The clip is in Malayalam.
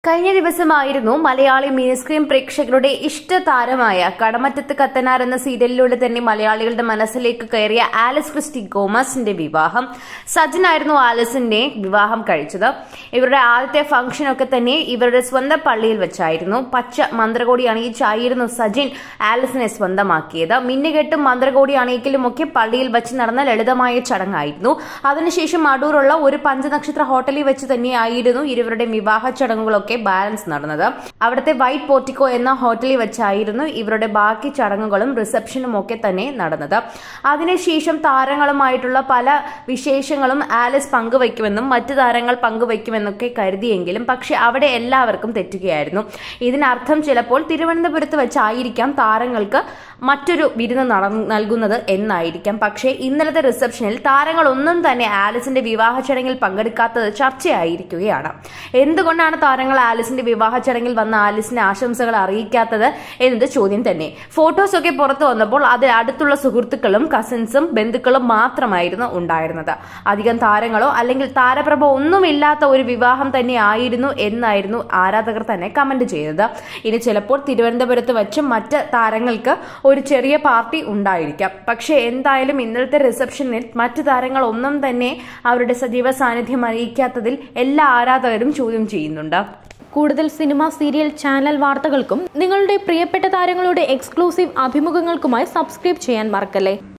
കഴിഞ്ഞ ദിവസമായിരുന്നു മലയാളി മിനിസ്ക്രീൻ പ്രേക്ഷകരുടെ ഇഷ്ടതാരമായ കടമറ്റത്ത് കത്തനാർ എന്ന സീരിയലിലൂടെ തന്നെ മലയാളികളുടെ മനസ്സിലേക്ക് കയറിയ ആലിസ് ക്രിസ്റ്റി ഗോമസിന്റെ വിവാഹം സജിനായിരുന്നു ആലിസിന്റെ വിവാഹം കഴിച്ചത് ഇവരുടെ ആദ്യത്തെ ഫംഗ്ഷൻ ഒക്കെ തന്നെ ഇവരുടെ സ്വന്തം പള്ളിയിൽ വെച്ചായിരുന്നു പച്ച മന്ത്രകോടി അണിയിച്ചായിരുന്നു സജിൻ ആലിസിനെ സ്വന്തമാക്കിയത് മിന്നുകെട്ടും മന്ത്രകോടി അണിയിക്കലും ഒക്കെ പള്ളിയിൽ വെച്ച് നടന്ന ലളിതമായ ചടങ്ങായിരുന്നു അതിനുശേഷം അടൂറുള്ള ഒരു പഞ്ചനക്ഷത്ര ഹോട്ടലിൽ വെച്ച് തന്നെയായിരുന്നു ഇരുവരുടെ വിവാഹ ചടങ്ങുകളൊക്കെ ബാലൻസ് നടന്നത് അവിടുത്തെ വൈറ്റ് പോർട്ടിക്കോ എന്ന ഹോട്ടലിൽ വെച്ചായിരുന്നു ഇവരുടെ ബാക്കി ചടങ്ങുകളും റിസപ്ഷനും ഒക്കെ തന്നെ നടന്നത് അതിനുശേഷം താരങ്ങളുമായിട്ടുള്ള പല വിശേഷങ്ങളും ആലിസ് പങ്കുവയ്ക്കുമെന്നും മറ്റു താരങ്ങൾ പങ്കുവയ്ക്കുമെന്നൊക്കെ കരുതിയെങ്കിലും പക്ഷെ അവിടെ എല്ലാവർക്കും തെറ്റുകയായിരുന്നു ഇതിനർത്ഥം ചിലപ്പോൾ തിരുവനന്തപുരത്ത് വെച്ചായിരിക്കാം താരങ്ങൾക്ക് മറ്റൊരു വിരുന്ന് നട- നൽകുന്നത് എന്നായിരിക്കാം പക്ഷേ ഇന്നലത്തെ റിസപ്ഷനിൽ താരങ്ങളൊന്നും തന്നെ ആലിസിന്റെ വിവാഹ ചടങ്ങിൽ പങ്കെടുക്കാത്തത് ചർച്ചയായിരിക്കുകയാണ് എന്തുകൊണ്ടാണ് താരങ്ങൾ ആലിസിന്റെ വിവാഹ ചടങ്ങിൽ വന്ന ആലിസിന്റെ ആശംസകൾ അറിയിക്കാത്തത് എന്നത് ചോദ്യം തന്നെ ഫോട്ടോസ് ഒക്കെ പുറത്തു വന്നപ്പോൾ അതിൽ അടുത്തുള്ള സുഹൃത്തുക്കളും കസിൻസും ബന്ധുക്കളും മാത്രമായിരുന്നു ഉണ്ടായിരുന്നത് അധികം താരങ്ങളോ അല്ലെങ്കിൽ താരപ്രഭ ഒന്നുമില്ലാത്ത ഒരു വിവാഹം തന്നെ ആയിരുന്നു എന്നായിരുന്നു ആരാധകർ തന്നെ കമന്റ് ചെയ്തത് ഇനി ചിലപ്പോൾ തിരുവനന്തപുരത്ത് വെച്ച് മറ്റ് താരങ്ങൾക്ക് ഒരു ചെറിയ പാർട്ടി ഉണ്ടായിരിക്കാം പക്ഷേ എന്തായാലും ഇന്നലത്തെ റിസപ്ഷനിൽ മറ്റു താരങ്ങൾ ഒന്നും തന്നെ അവരുടെ സജീവ സാന്നിധ്യം അറിയിക്കാത്തതിൽ എല്ലാ ആരാധകരും ചോദ്യം ചെയ്യുന്നുണ്ട് കൂടുതൽ സിനിമ സീരിയൽ ചാനൽ വാർത്തകൾക്കും നിങ്ങളുടെ പ്രിയപ്പെട്ട താരങ്ങളുടെ എക്സ്ക്ലൂസീവ് അഭിമുഖങ്ങൾക്കുമായി സബ്സ്ക്രൈബ് ചെയ്യാൻ മറക്കല്ലേ